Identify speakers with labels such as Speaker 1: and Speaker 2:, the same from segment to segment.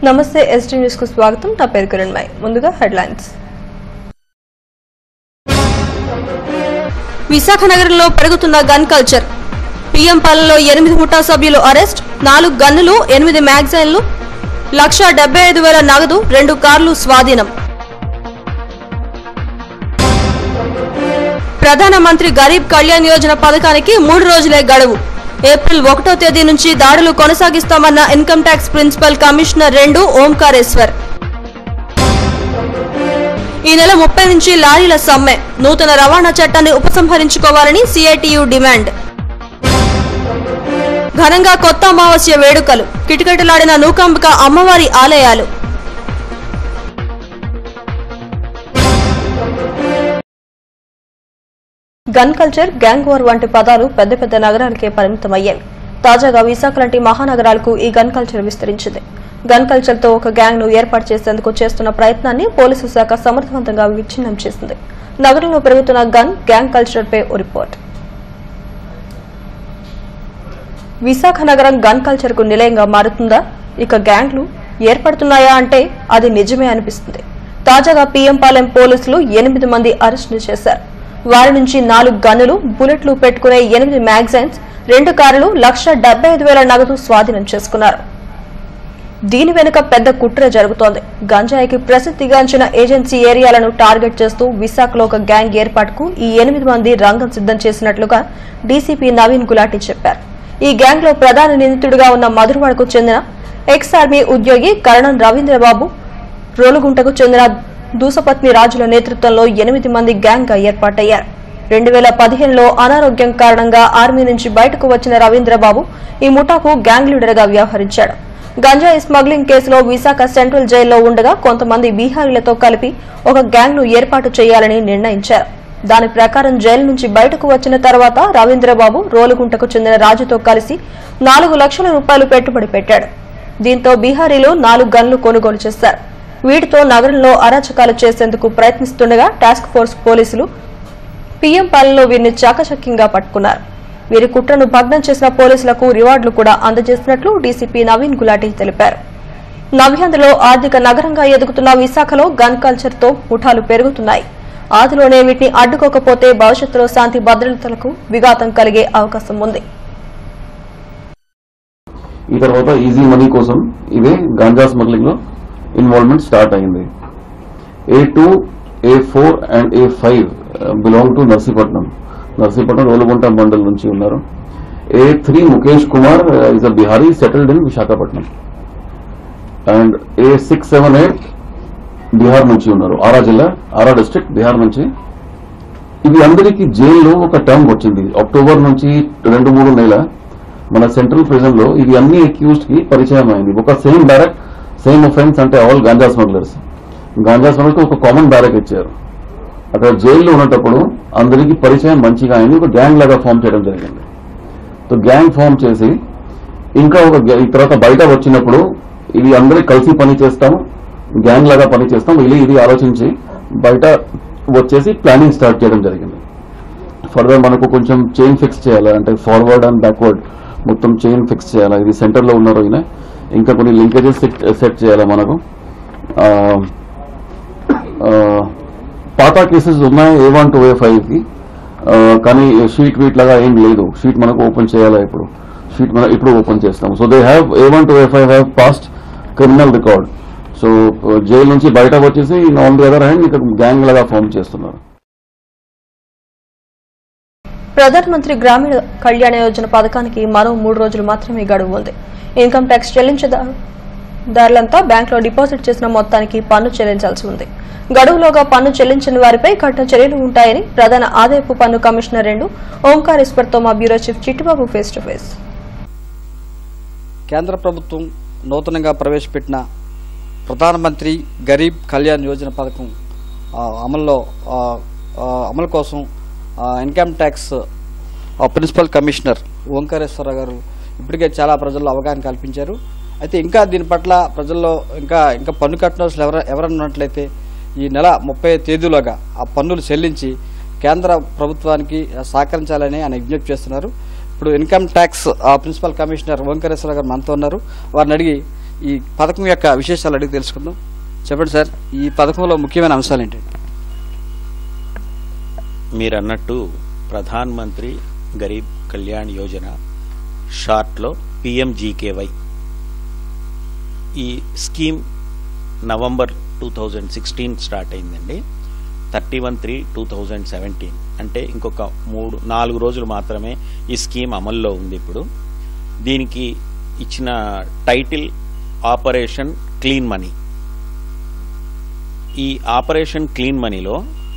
Speaker 1: నమస్తే ST news కు స్వాగతం నా పేరు కిరణ్మయ్ ముందుగా హెడ్లైన్స్ విశాఖ నగరంలో పెరుగుతున్న గన్ కల్చర్ పీఎం పాలనలో ఎనిమిది ముఠా సభ్యులు అరెస్ట్ నాలుగు గన్నులు ఎనిమిది మ్యాగజైన్లు లక్ష డెబ్బై ఐదు వేల నగదు రెండు కార్లు స్వాధీనం ప్రధానమంత్రి గరీబ్ కళ్యాణ్ యోజన పథకానికి మూడు రోజులే గడువు ఏప్రిల్ ఒకటో తేదీ నుంచి దాడులు కొనసాగిస్తామన్న ఇన్కమ్ ట్యాక్స్ ప్రిన్సిపల్ కమిషనర్ రెండు ఓంకారేశ్వర్ ఈ నెల ముప్పై నుంచి లారీల సమ్మె నూతన రవాణా చట్టాన్ని ఉపసంహరించుకోవాలని సిఐటియు డిమాండ్ ఘనంగా కొత్త అమావాస్య వేడుకలు కిటకిటలాడిన నూకాంబిక అమ్మవారి ఆలయాలు గన్ కల్చర్ గ్యాంగ్ వార్ వంటి పదాలు పెద్ద పెద్ద నగరాలకే పరిమితమయ్యాయి తాజాగా విశాఖ లాంటి మహానగరాలకు ఈ గన్ కల్చర్ విస్తరించింది గన్ కల్చర్ తో ఒక గ్యాంగ్ ను ఏర్పాటు చేసేందుకు చేస్తున్న ప్రయత్నాన్ని పోలీసు శాఖ సమర్థవంతంగా విచ్ఛిన్నం చేసింది నగరంలో పెరుగుతున్న గన్ గ్యాంగ్ కల్చర్ పై ఓ రిపోర్ట్ విశాఖ నగరం గన్ కల్చర్ కు నిలయంగా మారుతుందా ఇక గ్యాంగ్లు ఏర్పడుతున్నాయా అంటే అది నిజమే అనిపిస్తుంది తాజాగా పీఎం పాలెం పోలీసులు ఎనిమిది మంది అరెస్టులు చేశారు వారి నుంచి నాలుగు గన్నులు బుల్లెట్లు పెట్టుకునే ఎనిమిది మ్యాగజైన్స్ రెండు కార్లు లక్ష డెబ్బై ఐదు వేల నగదు స్వాధీనం చేసుకున్నారు దీని వెనుక పెద్ద కుట్ర జరుగుతోంది గంజాయికి ప్రసిద్ధిగాంచిన ఏజెన్సీ ఏరియాలను టార్గెట్ చేస్తూ విశాఖలో ఒక గ్యాంగ్ ఏర్పాటుకు ఈ ఎనిమిది మంది రంగం సిద్ధం చేసినట్లుగా డీసీపీ నవీన్ గులాటి చెప్పారు ఈ గ్యాంగ్ లో ప్రధాన నిందితుడిగా ఉన్న మధురవాడకు చెందిన ఎక్స్ ఆర్మీ ఉద్యోగి కరణం రవీంద్రబాబు రోలుగుంటకు చెందిన దూసపత్ని రాజుల నేతృత్వంలో ఎనిమిది మంది గ్యాంగ్ గా ఏర్పాటయ్యారు రెండు వేల పదిహేనులో అనారోగ్యం కారణంగా ఆర్మీ నుంచి బయటకు వచ్చిన రవీంద్రబాబు ఈ ముఠాకు గ్యాంగ్ లీడర్ గా వ్యవహరించాడు గంజాయి స్మగ్లింగ్ కేసులో విశాఖ సెంట్రల్ జైల్లో ఉండగా కొంతమంది బీహారీలతో కలిపి ఒక గ్యాంగ్ ను ఏర్పాటు చేయాలని నిర్ణయించారు దాని ప్రకారం జైలు నుంచి బయటకు వచ్చిన తర్వాత రవీంద్రబాబు రోలుగుంటకు చెందిన రాజుతో కలిసి నాలుగు లక్షల రూపాయలు పెట్టుబడి పెట్టాడు దీంతో బీహారీలు నాలుగు గన్లు కొనుగోలు చేశారు వీటితో నగరంలో అరాచకాలు చేసేందుకు ప్రయత్నిస్తుండగా టాస్క్ ఫోర్స్ పోలీసులు పీఎం పాలనలో వీరిని చాకచక్యంగా పట్టుకున్నారు వీరి కుట్రను భగ్నం చేసిన పోలీసులకు రివార్డులు కూడా అందజేసినట్లు డీసీపీ నవీన్ గులాటి తెలిపారు నవ్యాంధ్రలో ఆర్థిక నగరంగా ఎదుగుతున్న విశాఖలో గన్ కల్చర్ తో ముఠాలు పెరుగుతున్నాయి ఆదిలోనే వీటిని అడ్డుకోకపోతే భవిష్యత్తులో శాంతి భద్రతలకు విఘాతం కలిగే అవకాశం ఉంది
Speaker 2: ఈ తర్వాత ఈజీ మనీ కోసం ఇదే గాంజా స్మగ్లింగ్ లో ఇన్వాల్వ్మెంట్ స్టార్ట్ అయింది A two A four and A five belong to Narsipatnam Narsipatnam Rolugunta mandal నుంచి ఉన్నారు A three Mukesh Kumar is a Bihari settled in Visakhapatnam and A six seven eight Bihar నుంచి ఉన్నారు ఆరా జిల్లా ఆరా డిస్ట్రిక్ట్ బీహార్ నుంచి ఇది అందరికీ జైల్లో ఒక టర్మ్ వచ్చింది అక్టోబర్ నుంచి రెండు మూడు నెల మన సెంట్రల్ ప్రిజన్ లో ఇది అన్ని అక్యూజ్డ్ కి పరిచయం అయింది ఒక సేమ్ బ్యారక్ సేమ్ ఒఫెన్స్ అంటే all ganja smugglers ganja smugglers ఒక కామన్ బ్యారక్ ఇచ్చారు అక్కడ జైల్లో ఉన్నప్పుడు అందరికీ పరిచయం మంచిగా అయింది ఒక గ్యాంగ్ లాగా ఫామ్ చేయడం జరిగింది సో గ్యాంగ్ ఫామ్ చేసి ఇంకా ఒక గ్యా- ఈ తర్వాత బయట వచ్చినప్పుడు ఇది అందరికి కలిసి పని చేస్తాం గ్యాంగ్ లాగా పని చేస్తాం ఇది ఇది ఆలోచించి బయట వచ్చేసి ప్లానింగ్ స్టార్ట్ చేయడం జరిగింది ఫర్దర్ మనకు కొంచెం చైన్ ఫిక్స్ చేయాలి అంటే ఫార్వర్డ్ అండ్ బ్యాక్వర్డ్ మొత్తం చైన్ ఫిక్స్ చేయాలి ఇది సెంటర్ లో ఉన్నారు ఈయన ఇంకా కొన్ని లింకేజెస్ సెట్ చేయాలి మనకు ఆ, ఆ, పాత కేసెస్ ఉన్నాయి A one two A five కి ఆ, కానీ షీట్ వీట్ లాగా ఏం లేదు షీట్ మనకు ఓపెన్ చేయాలి ఇప్పుడు షీట్ మనం ఇప్పుడు ఓపెన్ చేస్తాం so they have A one two A five have past criminal record so జైలు నుంచి బయట వచ్చేసి ఆన్ ది అదర్ హ్యాండ్ ఇక్కడ గ్యాంగ్ లాగా ఫామ్ చేస్తున్నారు
Speaker 1: ప్రధానమంత్రి గ్రామీణ కళ్యాణ యోజన పథకానికి మరో మూడు రోజులు మాత్రమే గడువు ఉంది ఇన్కమ్ ట్యాక్స్ చెల్లించదారులంతా బ్యాంకులో డిపాజిట్ చేసిన మొత్తానికి పన్ను చెల్లించాల్సి ఉంది గడువులోగా పన్ను చెల్లించని వారిపై కఠిన చర్యలు ఉంటాయని ప్రధాన ఆదాయపు పన్ను కమిషనర్ రెండు ఓంకారేశ్వర్తో మా bureau chief Chittibabu face to face
Speaker 3: కేంద్ర ప్రభుత్వం నూతనంగా ప్రవేశపెట్టిన ప్రధానమంత్రి గరీబ్ కళ్యాణ్ యోజన పథకం ఆ, అమల్లో ఆ, ఆ, అమలు కోసం ఆ, ఇన్కమ్ ట్యాక్స్ ఆ, ప్రిన్సిపల్ కమిషనర్ ఓంకారేశ్వర గారు ఇప్పటికే చాలా ప్రజల్లో అవగాహన కల్పించారు అయితే ఇంకా దీని పట్ల ప్రజల్లో ఇంకా ఇంకా పన్ను కట్టిన ఎవర ఎవరన్నా ఉన్నట్లయితే ఈ నెల ముప్పై తేదీలోగా ఆ పన్నులు చెల్లించి కేంద్ర ప్రభుత్వానికి సహకరించాలని ఆయన విజ్ఞప్తి చేస్తున్నారు ఇప్పుడు ఇన్కమ్ ట్యాక్స్ ఆ, ప్రిన్సిపల్ కమిషనర్ ఓంకరేశ్వర గారు మనతో ఉన్నారు వారిని అడిగి ఈ పథకం యొక్క విశేషాలు అడిగి తెలుసుకుందాం చెప్పండి సార్ ఈ పథకంలో ముఖ్యమైన అంశాలు ఏంటి
Speaker 4: మీరు అన్నట్టు ప్రధాన్ మంత్రి గరీబ్ కళ్యాణ్ యోజన షార్ట్లో పిఎంజీకేవై ఈ scheme November two thousand sixteen start అయిందండి thirty one three two thousand seventeen అంటే ఇంకొక మూడు నాలుగు రోజులు మాత్రమే ఈ స్కీమ్ అమల్లో ఉంది ఇప్పుడు దీనికి ఇచ్చిన టైటిల్ ఆపరేషన్ క్లీన్ మనీ ఈ ఆపరేషన్ క్లీన్ మనీలో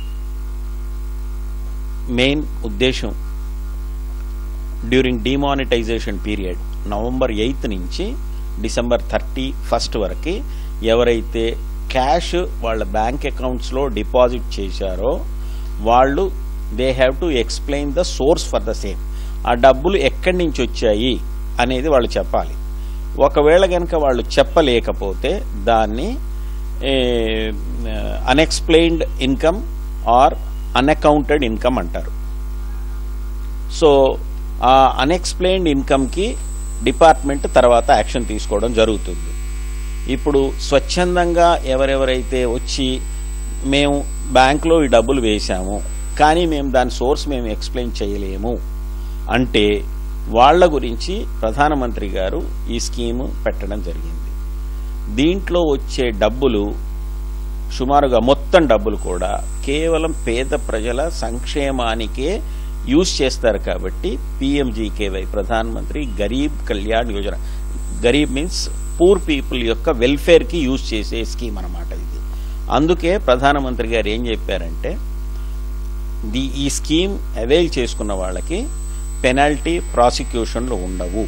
Speaker 4: మెయిన్ ఉద్దేశం during demonetisation period November eighth నుంచి డిసెంబర్ థర్టీ ఫస్ట్ వరకు ఎవరైతే క్యాష్ వాళ్ళ బ్యాంక్ అకౌంట్స్లో డిపాజిట్ చేశారో వాళ్ళు they have to explain the source for the same ఆ డబ్బులు ఎక్కడి నుంచి వచ్చాయి అనేది వాళ్ళు చెప్పాలి ఒకవేళ కనుక వాళ్ళు చెప్పలేకపోతే దాన్ని unexplained income or unaccounted income అంటారు సో ఆ అన్ఎక్స్ప్లెయిన్డ్ ఇన్కమ్కి డిపార్ట్మెంట్ తర్వాత యాక్షన్ తీసుకోవడం జరుగుతుంది ఇప్పుడు స్వచ్ఛందంగా ఎవరెవరైతే వచ్చి మేము బ్యాంకులో ఈ డబ్బులు వేశాము కానీ మేము దాని సోర్స్ మేము ఎక్స్ప్లెయిన్ చేయలేము అంటే వాళ్ళ గురించి ప్రధానమంత్రి గారు ఈ స్కీము పెట్టడం జరిగింది దీంట్లో వచ్చే డబ్బులు సుమారుగా మొత్తం డబ్బులు కూడా కేవలం పేద ప్రజల సంక్షేమానికే యూజ్ చేస్తారు కాబట్టి PMGKY Pradhan Mantri Garib Kalyan Yojana Garib means poor people యొక్క వెల్ఫేర్కి యూజ్ చేసే స్కీమ్ అన్నమాట ఇది అందుకే ప్రధానమంత్రి గారు ఏం చెప్పారంటే ది ఈ స్కీమ్ అవైల్ చేసుకున్న వాళ్ళకి పెనాల్టీ ప్రాసిక్యూషన్లు ఉండవు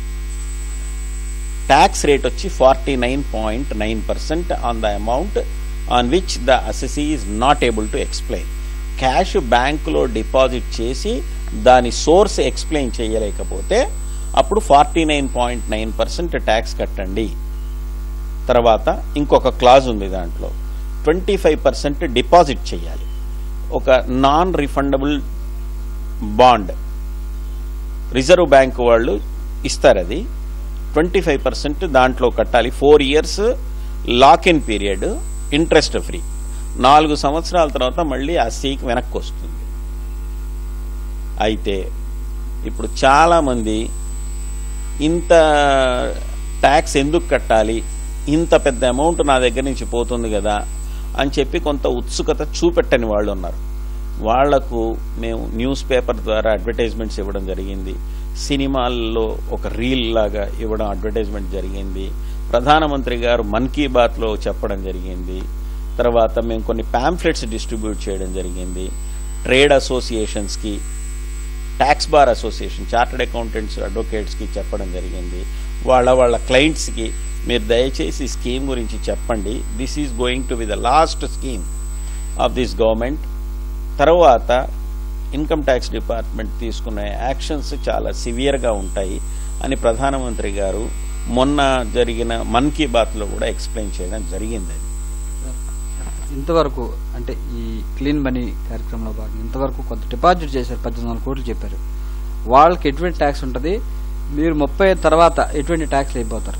Speaker 4: ట్యాక్స్ రేట్ వచ్చి forty nine point nine percent on the amount on which the assessee is not able to explain cash బ్యాంకులో డిపాజిట్ చేసి దాని సోర్స్ ఎక్స్ప్లెయిన్ చేయలేకపోతే అప్పుడు forty nine point nine percent tax కట్టండి తర్వాత ఇంకొక క్లాజ్ ఉంది దాంట్లో ట్వంటీ ఫైవ్ పర్సెంట్ డిపాజిట్ చేయాలి ఒక non refundable bond reserve bank వాళ్ళు ఇస్తారు అది ట్వంటీ ఫైవ్ పర్సెంట్ దాంట్లో కట్టాలి four years lock in period interest free నాలుగు సంవత్సరాల తర్వాత మళ్ళీ ఆ సీక్ వెనక్కి వస్తుంది అయితే ఇప్పుడు చాలామంది ఇంత ట్యాక్స్ ఎందుకు కట్టాలి ఇంత పెద్ద అమౌంట్ నా దగ్గర నుంచి పోతుంది కదా అని చెప్పి కొంత ఉత్సుకత చూపెట్టని వాళ్ళు ఉన్నారు వాళ్లకు మేము న్యూస్ పేపర్ ద్వారా అడ్వర్టైజ్మెంట్స్ ఇవ్వడం జరిగింది సినిమాల్లో ఒక రీల్ లాగా ఇవ్వడం అడ్వర్టైజ్మెంట్ జరిగింది ప్రధానమంత్రి గారు మన్ కీ బాత్లో చెప్పడం జరిగింది తర్వాత మేము కొన్ని ప్యాంఫ్లెట్స్ డిస్ట్రిబ్యూట్ చేయడం జరిగింది ట్రేడ్ అసోసియేషన్స్కి tax bar association chartered accountants అడ్వకేట్స్కి చెప్పడం జరిగింది వాళ్ళ వాళ్ళ క్లయింట్స్కి మీరు దయచేసి ఈ స్కీమ్ గురించి చెప్పండి this is going to be the last scheme of this government తర్వాత ఇన్కమ్ ట్యాక్స్ డిపార్ట్మెంట్ తీసుకున్న యాక్షన్స్ చాలా సివియర్గా ఉంటాయి అని ప్రధానమంత్రి గారు మొన్న జరిగిన మన్ కీ బాత్లో కూడా ఎక్స్ప్లెయిన్ చేయడం జరిగింది
Speaker 3: ఇంతవరకు అంటే ఈ క్లీన్ మనీ కార్యక్రమంలో భాగంగా ఇంతవరకు కొంత డిపాజిట్ చేశారు పద్దెనిమిది వందల కోట్లు చెప్పారు వాళ్ళకి ఎటువంటి ట్యాక్స్ ఉంటుంది మీరు ముప్పై తర్వాత ఎటువంటి ట్యాక్స్ అయిపోతారు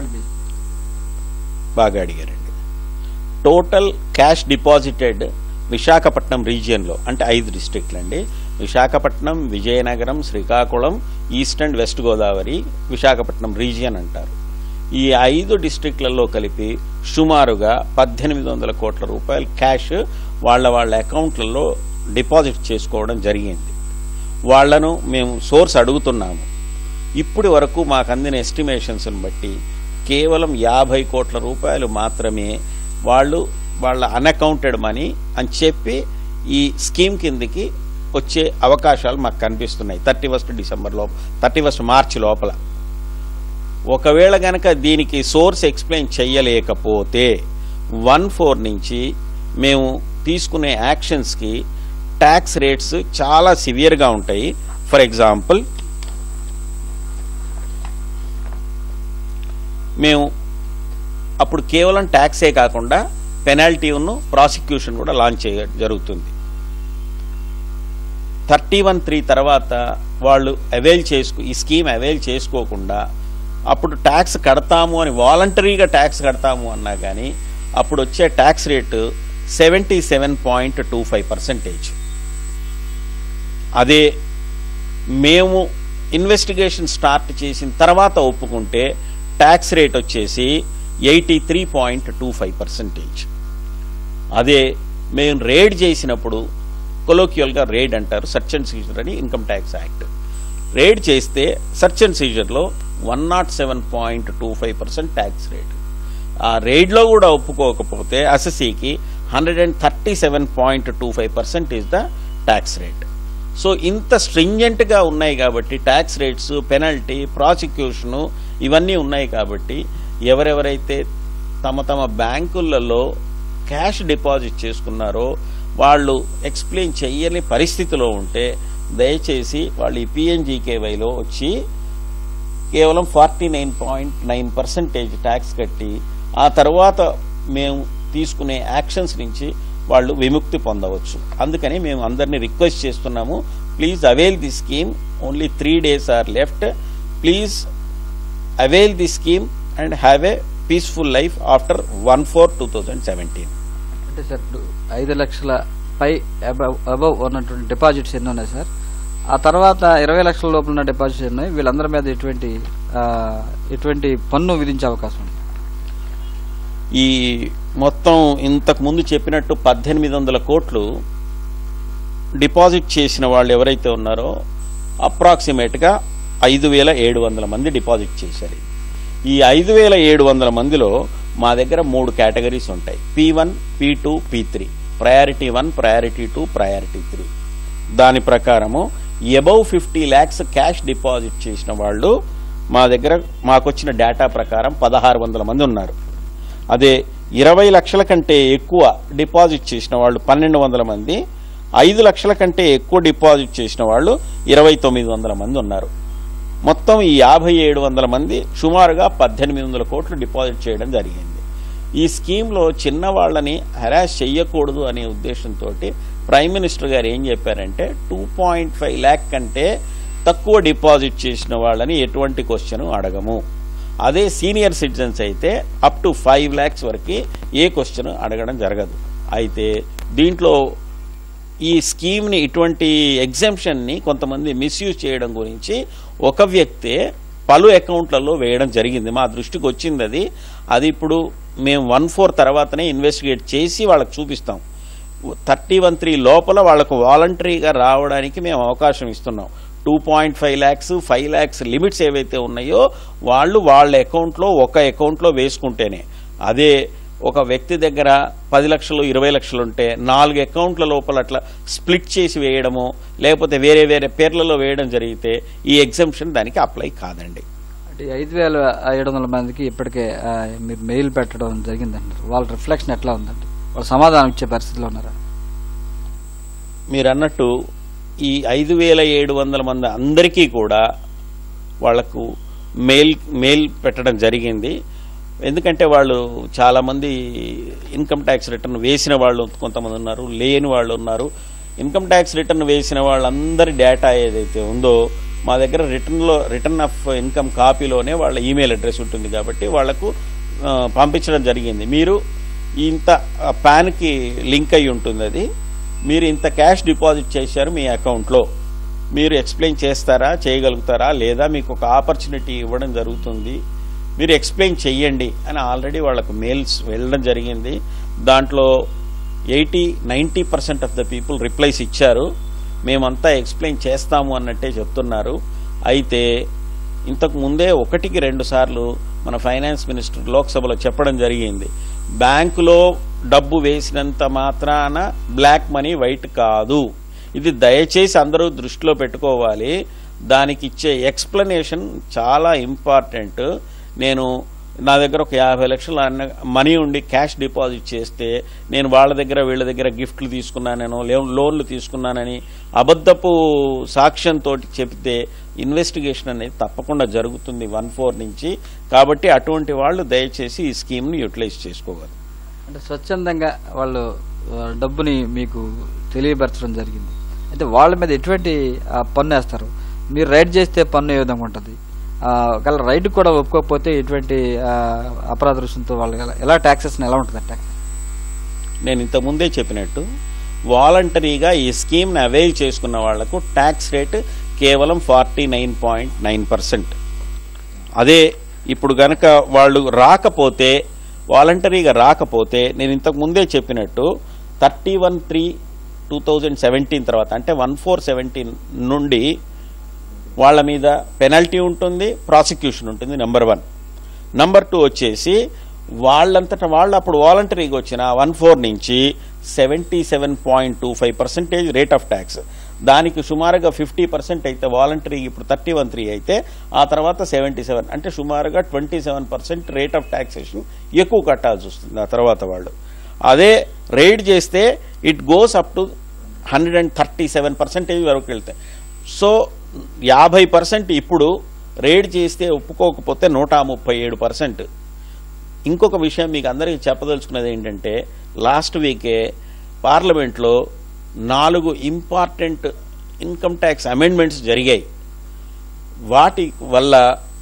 Speaker 4: బాగా అడిగారండి టోటల్ క్యాష్ డిపాజిటెడ్ విశాఖపట్నం రీజియన్లో అంటే ఐదు డిస్ట్రిక్ట్లు అండి Visakhapatnam Vizianagaram Srikakulam east and west Godavari Visakhapatnam region అంటారు ఈ ఐదు డిస్ట్రిక్ట్లలో కలిపి సుమారుగా పద్దెనిమిది వందల కోట్ల రూపాయలు క్యాష్ వాళ్ళ వాళ్ళ అకౌంట్లలో డిపాజిట్ చేసుకోవడం జరిగింది వాళ్లను మేము సోర్స్ అడుగుతున్నాము ఇప్పటి వరకు మాకు అందిన ఎస్టిమేషన్స్ని బట్టి కేవలం యాభై కోట్ల రూపాయలు మాత్రమే వాళ్ళు వాళ్ళ అన్అకౌంటెడ్ మనీ అని చెప్పి ఈ స్కీమ్ కిందకి వచ్చే అవకాశాలు మాకు కనిపిస్తున్నాయి థర్టీ ఫస్ట్ డిసెంబర్ లోపల థర్టీ ఫస్ట్ మార్చి లోపల ఒకవేళ గనక దీనికి సోర్స్ ఎక్స్ప్లెయిన్ చెయ్యలేకపోతే వన్ ఫోర్ నుంచి మేము తీసుకునే యాక్షన్స్కి ట్యాక్స్ రేట్స్ చాలా సివియర్గా ఉంటాయి ఫర్ ఎగ్జాంపుల్ మేము అప్పుడు కేవలం ట్యాక్సే కాకుండా పెనాల్టీను ప్రాసిక్యూషన్ కూడా లాంచ్ చేయ జరుగుతుంది థర్టీ వన్ త్రీ తర్వాత వాళ్ళు అవైల్ చేసుకు ఈ స్కీమ్ అవైల్ చేసుకోకుండా అప్పుడు ట్యాక్స్ కడతాము అని వాలంటరీగా ట్యాక్స్ కడతాము అన్నా కానీ అప్పుడు వచ్చే tax rate seventy seven point two five percentage అదే మేము ఇన్వెస్టిగేషన్ స్టార్ట్ చేసిన తర్వాత ఒప్పుకుంటే ట్యాక్స్ రేట్ వచ్చేసి eighty three point two five percentage అదే మేము రేడ్ చేసినప్పుడు కొలోక్యువల్గా రేడ్ అంటారు సర్చ్ అండ్ సీజర్ అని ఇన్కమ్ ట్యాక్స్ యాక్ట్ రేడ్ చేస్తే సర్చ్ అండ్ సీజర్లో one nought seven point two five percent tax rate ఆ రేడ్లో కూడా ఒప్పుకోకపోతే అసెసీకి hundred and thirty seven point two five percent is the tax rate so ఇంత స్ట్రింజెంట్గా ఉన్నాయి కాబట్టి ట్యాక్స్ రేట్స్ పెనల్టీ ప్రాసిక్యూషను ఇవన్నీ ఉన్నాయి కాబట్టి ఎవరెవరైతే తమ తమ బ్యాంకులలో క్యాష్ డిపాజిట్ చేసుకున్నారో వాళ్ళు ఎక్స్ప్లెయిన్ చెయ్యని పరిస్థితిలో ఉంటే దయచేసి వాళ్ళు ఈ పిఎన్జీకేవైలో వచ్చి కేవలం forty nine point nine percentage tax కట్టి ఆ తర్వాత మేము తీసుకునే యాక్షన్స్ నుంచి వాళ్ళు విముక్తి పొందవచ్చు అందుకని మేము అందరినీ రిక్వెస్ట్ చేస్తున్నాము please avail the scheme only three days are left please avail the scheme and have a peaceful life after one four two thousand seventeen
Speaker 3: అంటే సార్ ఇప్పుడు ఐదు లక్షల పై అబవ్ అబవ్ ఉన్నటువంటి డిపాజిట్స్ ఎన్ని ఉన్నాయి సార్ ఆ తర్వాత ఇరవై లక్షల లోపల ఉన్న డిపాజిట్స్ ఎన్ని ఉన్నాయి వీళ్ళందరి మీద ఎటువంటి ఆ, ఎటువంటి పన్ను విధించే అవకాశం ఉంది
Speaker 4: ఈ మొత్తం ఇంతకు ముందు చెప్పినట్టు పద్దెనిమిది వందల కోట్లు డిపాజిట్ చేసిన వాళ్ళు ఎవరైతే ఉన్నారో అప్రాక్సిమేట్గా ఐదు వేల ఏడు వందల మంది డిపాజిట్ చేశారు ఈ ఐదు వేల ఏడు వందల మందిలో మా దగ్గర మూడు కేటగిరీస్ ఉంటాయి P one P two P three priority one priority two priority three దాని ప్రకారము above fifty lakhs cash deposit చేసిన వాళ్ళు మా దగ్గర మాకొచ్చిన డేటా ప్రకారం పదహారు వందల మంది ఉన్నారు అదే ఇరవై లక్షల కంటే ఎక్కువ డిపాజిట్ చేసిన వాళ్ళు పన్నెండు వందల మంది ఐదు లక్షల కంటే ఎక్కువ డిపాజిట్ చేసిన వాళ్ళు ఇరవై తొమ్మిది వందల మంది ఉన్నారు మొత్తం ఈ యాభై ఏడు వందల మంది సుమారుగా పద్దెనిమిది వందల కోట్లు డిపాజిట్ చేయడం జరిగింది ఈ స్కీమ్లో చిన్న వాళ్ళని హెరాస్ చెయ్యకూడదు అనే ఉద్దేశంతో ప్రైమ్ మినిస్టర్ గారు ఏం చెప్పారంటే టూ పాయింట్ ఫైవ్ ల్యాక్ కంటే తక్కువ డిపాజిట్ చేసిన వాళ్ళని ఎటువంటి క్వశ్చన్ అడగము అదే సీనియర్ సిటిజన్స్ అయితే అప్ టు ఫైవ్ ల్యాక్స్ వరకు ఏ క్వశ్చన్ అడగడం జరగదు అయితే దీంట్లో ఈ స్కీమ్ని ఇటువంటి ఎగ్జామ్షన్ని కొంతమంది మిస్యూజ్ చేయడం గురించి ఒక వ్యక్తే పలు అకౌంట్లలో వేయడం జరిగింది మా దృష్టికి వచ్చింది అది అది ఇప్పుడు మేము వన్ ఫోర్ తర్వాతనే ఇన్వెస్టిగేట్ చేసి వాళ్ళకి చూపిస్తాం థర్టీ వన్ త్రీ లోపల వాళ్ళకు వాలంటరీగా రావడానికి మేము అవకాశం ఇస్తున్నాం two point five lakhs five lakhs limits ఏవైతే ఉన్నాయో వాళ్ళు వాళ్ళ అకౌంట్లో ఒక అకౌంట్లో వేసుకుంటేనే అదే ఒక వ్యక్తి దగ్గర పది లక్షలు ఇరవై లక్షలు ఉంటే నాలుగు అకౌంట్ల లోపల అట్లా స్ప్లిట్ చేసి వేయడము లేకపోతే వేరే వేరే పేర్లలో వేయడం జరిగితే ఈ ఎగ్జంప్షన్ దానికి అప్లై కాదండి
Speaker 3: అంటే ఐదు వేల ఏడు వందల మందికి ఇప్పటికే ఆ, మీరు మెయిల్ పెట్టడం జరిగిందంటారు వాళ్ళ రిఫ్లెక్షన్ ఎట్లా ఉందండి వాళ్ళు సమాధానం ఇచ్చే పరిస్థితిలో ఉన్నారా
Speaker 4: మీరు అన్నట్టు ఈ ఐదు వేల ఏడు వందల మంది అందరికీ కూడా వాళ్లకు మెయిల్ మెయిల్ పెట్టడం జరిగింది ఎందుకంటే వాళ్ళు చాలామంది ఇన్కమ్ ట్యాక్స్ రిటర్న్ వేసిన వాళ్ళు కొంతమంది ఉన్నారు లేని వాళ్ళు ఉన్నారు ఇన్కమ్ ట్యాక్స్ రిటర్న్ వేసిన వాళ్ళందరి డేటా ఏదైతే ఉందో మా దగ్గర రిటర్న్లో రిటర్న్ ఆఫ్ ఇన్కమ్ కాపీలోనే వాళ్ళ ఈమెయిల్ అడ్రస్ ఉంటుంది కాబట్టి వాళ్లకు ఆ, పంపించడం జరిగింది మీరు ఇంత ఆ, పాన్కి లింక్ అయి ఉంటుంది అది మీరు ఇంత క్యాష్ డిపాజిట్ చేశారు మీ అకౌంట్లో మీరు ఎక్స్ప్లెయిన్ చేస్తారా చేయగలుగుతారా లేదా మీకు ఒక ఆపర్చునిటీ ఇవ్వడం జరుగుతుంది మీరు ఎక్స్ప్లెయిన్ చెయ్యండి అని ఆల్రెడీ వాళ్ళకు మెయిల్స్ వెళ్ళడం జరిగింది దాంట్లో eighty ninety percent of the people replies ఇచ్చారు మేమంతా ఎక్స్ప్లెయిన్ చేస్తాము అన్నట్టే చెప్తున్నారు అయితే ఇంతకు ముందే ఒకటికి రెండు సార్లు మన ఫైనాన్స్ మినిస్టర్ లోక్సభలో చెప్పడం జరిగింది బ్యాంకులో డబ్బు వేసినంత మాత్రాన బ్లాక్ మనీ వైట్ కాదు ఇది దయచేసి అందరూ దృష్టిలో పెట్టుకోవాలి దానికి ఇచ్చే ఎక్స్ప్లెనేషన్ చాలా ఇంపార్టెంట్ నేను నా దగ్గర ఒక యాభై లక్షల అన్న మనీ ఉండి క్యాష్ డిపాజిట్ చేస్తే నేను వాళ్ళ దగ్గర వీళ్ళ దగ్గర గిఫ్ట్లు తీసుకున్నానో లే- లోన్లు తీసుకున్నానని అబద్ధపు సాక్ష్యంతో చెప్తే ఇన్వెస్టిగేషన్ అనేది తప్పకుండా జరుగుతుంది వన్ ఫోర్ నుంచి కాబట్టి అటువంటి వాళ్ళు దయచేసి ఈ స్కీమ్ని యూటిలైజ్ చేసుకోగలరు
Speaker 3: అంటే స్వచ్ఛందంగా వాళ్ళు ఆ, డబ్బుని మీకు తెలియపరచడం జరిగింది అయితే వాళ్ళ మీద ఎటువంటి ఆ, పన్ను వేస్తారు మీరు రైడ్ చేస్తే పన్ను ఏ విధంగా ఉంటుంది ఆ, ఒకవేళ రైడ్ కూడా ఒప్పుకోకపోతే ఎటువంటి ఆ, అపరాధ రుసుముతో వాళ్ళు ఎలా- ఎలా ట్యాక్సెస్ ఎలా ఉంటుంది ట్యాక్స్
Speaker 4: నేను ఇంత ముందే చెప్పినట్టు వాలంటరీగా ఈ స్కీమ్ని అవైల్ చేసుకున్న వాళ్లకు ట్యాక్స్ రేట్ కేవలం forty nine point nine percent అదే ఇప్పుడు గనక వాళ్ళు రాకపోతే వాలంటరీగా రాకపోతే నేను ఇంతకు ముందే చెప్పినట్టు thirty one three two thousand seventeen తర్వాత అంటే వన్ ఫోర్ సెవెంటీన్ నుండి వాళ్ళ మీద పెనల్టీ ఉంటుంది ప్రాసిక్యూషన్ ఉంటుంది నెంబర్ వన్ నంబర్ టూ వచ్చేసి వాళ్ళంతటా వాళ్ళు అప్పుడు వాలంటరీగా వచ్చిన వన్ ఫోర్ నుంచి seventy seven point two five percentage rate of tax దానికి సుమారుగా ఫిఫ్టీ పర్సెంట్ అయితే వాలంటరీ ఇప్పుడు థర్టీ వన్ త్రీ అయితే ఆ తర్వాత సెవెంటీ సెవెన్ అంటే సుమారుగా twenty seven percent rate of taxation ఎక్కువ కట్టాల్సి వస్తుంది ఆ తర్వాత వాళ్ళు అదే రైడ్ చేస్తే it goes up to hundred and thirty seven percentage వరకు వెళ్తాయి సో యాభై పర్సెంట్ ఇప్పుడు రేడ్ చేస్తే ఒప్పుకోకపోతే నూట ముప్పై ఏడు పర్సెంట్ ఇంకొక విషయం మీకు అందరికీ చెప్పదలుచుకున్నది ఏంటంటే లాస్ట్ వీకే పార్లమెంట్లో నాలుగు ఇంపార్టెంట్ ఇన్కమ్ ట్యాక్స్ అమెండ్మెంట్స్ జరిగాయి వాటి వల్ల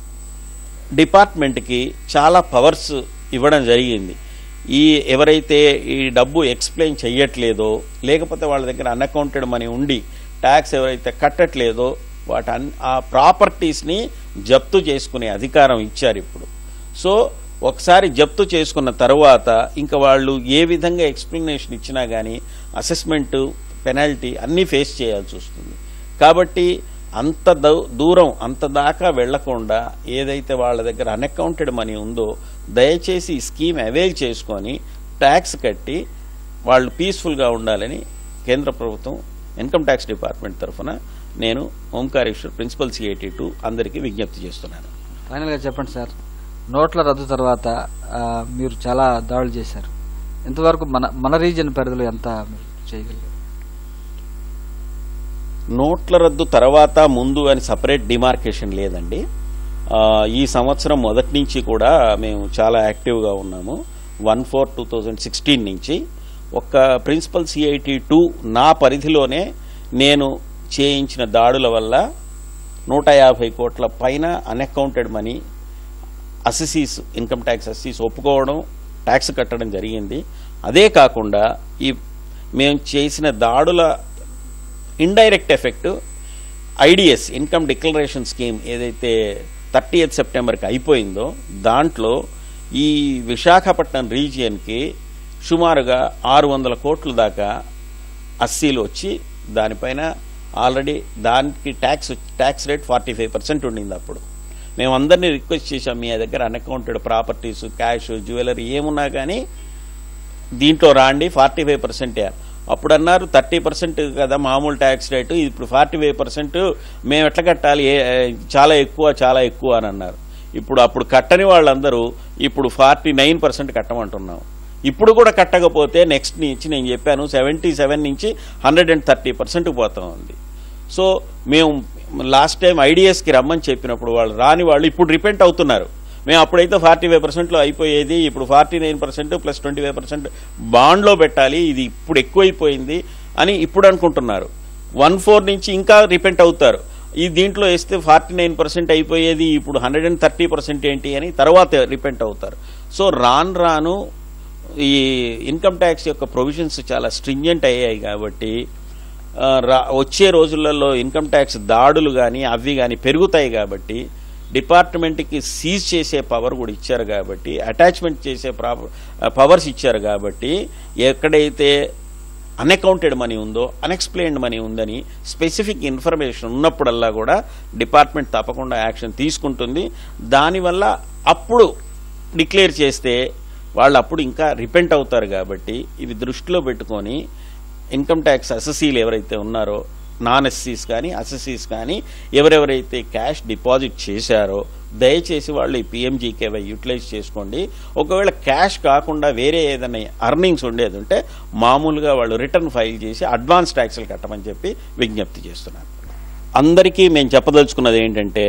Speaker 4: డిపార్ట్మెంట్కి చాలా పవర్స్ ఇవ్వడం జరిగింది ఈ ఎవరైతే ఈ డబ్బు ఎక్స్ప్లెయిన్ చెయ్యట్లేదో లేకపోతే వాళ్ళ దగ్గర అన్అకౌంటెడ్ మనీ ఉండి ట్యాక్స్ ఎవరైతే కట్టట్లేదో వాటి అన్ ఆ ప్రాపర్టీస్ని జప్తు చేసుకునే అధికారం ఇచ్చారు ఇప్పుడు సో ఒకసారి జప్తు చేసుకున్న తర్వాత ఇంకా వాళ్ళు ఏ విధంగా ఎక్స్ప్లెనేషన్ ఇచ్చినా కానీ అసెస్మెంట్ పెనాల్టీ అన్నీ ఫేస్ చేయాల్సి వస్తుంది కాబట్టి అంత దూ- దూరం అంత దాకా వెళ్లకుండా ఏదైతే వాళ్ళ దగ్గర అన్అకౌంటెడ్ మనీ ఉందో దయచేసి ఈ స్కీమ్ అవైల్ చేసుకొని ట్యాక్స్ కట్టి వాళ్ళు పీస్ఫుల్గా ఉండాలని కేంద్ర ప్రభుత్వం ఇన్కమ్ ట్యాక్స్ డిపార్ట్మెంట్ తరఫున నేను ఓంకారేశ్వర్ ప్రిన్సిపల్ సిఐటి టూ అందరికీ విజ్ఞప్తి చేస్తున్నాను
Speaker 3: ఫైనల్గా చెప్పండి సార్ నోట్ల రద్దు తర్వాత ఆ, మీరు చాలా దాడులు చేశారు ఇంతవరకు మన మన రీజియన్ పరిధిలో ఎంత మీరు చేయగలిగారు
Speaker 4: నోట్ల రద్దు తర్వాత ముందు అని సపరేట్ డిమార్కేషన్ లేదండి ఆ, ఈ సంవత్సరం మొదటి నుంచి కూడా మేము చాలా యాక్టివ్గా ఉన్నాము one four two thousand sixteen నుంచి ఒక్క ప్రిన్సిపల్ సిఐటి టూ నా పరిధిలోనే నేను చేయించిన దాడుల వల్ల నూట యాభై కోట్ల పైన unaccounted money assessees income tax assessees ఒప్పుకోవడం ట్యాక్స్ కట్టడం జరిగింది అదే కాకుండా ఈ మేము చేసిన దాడుల indirect effect IDS income declaration scheme ఏదైతే థర్టీ ఎయిత్ సెప్టెంబర్కి అయిపోయిందో దాంట్లో ఈ విశాఖపట్నం రీజియన్కి సుమారుగా ఆరు వందల కోట్ల దాకా అస్సీలు వచ్చి దానిపైన ఆల్రెడీ దానికి tax tax rate forty five percent ఉండింది అప్పుడు మేము అందరినీ రిక్వెస్ట్ చేశాం మీ దగ్గర అన్అకౌంటెడ్ ప్రాపర్టీస్ క్యాష్ జ్యువెలరీ ఏమున్నా కానీ దీంట్లో రాండి ఫార్టీ ఫైవ్ పర్సెంటే అప్పుడు అన్నారు థర్టీ పర్సెంట్ కదా మామూలు ట్యాక్స్ రేటు ఇప్పుడు ఫార్టీ ఫైవ్ పర్సెంట్ మేము ఎట్లా కట్టాలి ఏ- చాలా ఎక్కువ చాలా ఎక్కువ అని అన్నారు ఇప్పుడు అప్పుడు కట్టని వాళ్ళందరూ ఇప్పుడు ఫార్టీ నైన్ పర్సెంట్ కట్టమంటున్నాం ఇప్పుడు కూడా కట్టకపోతే నెక్స్ట్ నుంచి నేను చెప్పాను సెవెంటీ సెవెన్ నుంచి హండ్రెడ్ అండ్ థర్టీ పర్సెంట్ పోతా ఉంది సో మేము లాస్ట్ టైం ఐడిఎస్కి రమ్మని చెప్పినప్పుడు వాళ్ళు రాని వాళ్ళు ఇప్పుడు రిపెంట్ అవుతున్నారు మేము అప్పుడైతే ఫార్టీ ఫైవ్ పర్సెంట్లో అయిపోయేది ఇప్పుడు forty nine percent plus twenty five percent బాండ్లో పెట్టాలి ఇది ఇప్పుడు ఎక్కువైపోయింది అని ఇప్పుడు అనుకుంటున్నారు వన్ ఫోర్ నుంచి ఇంకా రిపెంట్ అవుతారు ఈ దీంట్లో వేస్తే ఫార్టీ నైన్ పర్సెంట్ అయిపోయేది ఇప్పుడు హండ్రెడ్ అండ్ థర్టీ పర్సెంట్ ఏంటి అని తర్వాత రిపెంట్ అవుతారు సో రాను రాను ఈ ఇన్కమ్ ట్యాక్స్ యొక్క ప్రొవిజన్స్ చాలా స్ట్రింజెంట్ అయ్యాయి కాబట్టి ఆ, రా- వచ్చే రోజులలో ఇన్కమ్ ట్యాక్స్ దాడులు కానీ అవి కానీ పెరుగుతాయి కాబట్టి డిపార్ట్మెంట్కి సీజ్ చేసే పవర్ కూడా ఇచ్చారు కాబట్టి అటాచ్మెంట్ చేసే పవర్స్ ఇచ్చారు కాబట్టి ఎక్కడైతే అన్అకౌంటెడ్ మనీ ఉందో అన్ఎక్స్ప్లెయిన్డ్ మనీ ఉందని స్పెసిఫిక్ ఇన్ఫర్మేషన్ ఉన్నప్పుడల్లా కూడా డిపార్ట్మెంట్ తప్పకుండా యాక్షన్ తీసుకుంటుంది దానివల్ల అప్పుడు డిక్లేర్ చేస్తే వాళ్ళు అప్పుడు ఇంకా రిపెంట్ అవుతారు కాబట్టి ఇవి దృష్టిలో పెట్టుకొని ఇన్కమ్ ట్యాక్స్ అసెసీలు ఎవరైతే ఉన్నారో నాన్ ఎస్సీస్ కానీ అసెసీస్ కానీ ఎవరెవరైతే క్యాష్ డిపాజిట్ చేశారో దయచేసి వాళ్ళు ఈ పిఎంజీకేవై యూటిలైజ్ చేసుకోండి ఒకవేళ క్యాష్ కాకుండా వేరే ఏదైనా అర్నింగ్స్ ఉండేది ఉంటే మామూలుగా వాళ్ళు రిటర్న్ ఫైల్ చేసి అడ్వాన్స్ ట్యాక్స్లు కట్టమని చెప్పి విజ్ఞప్తి చేస్తున్నాను అందరికీ మేము చెప్పదలుచుకున్నది ఏంటంటే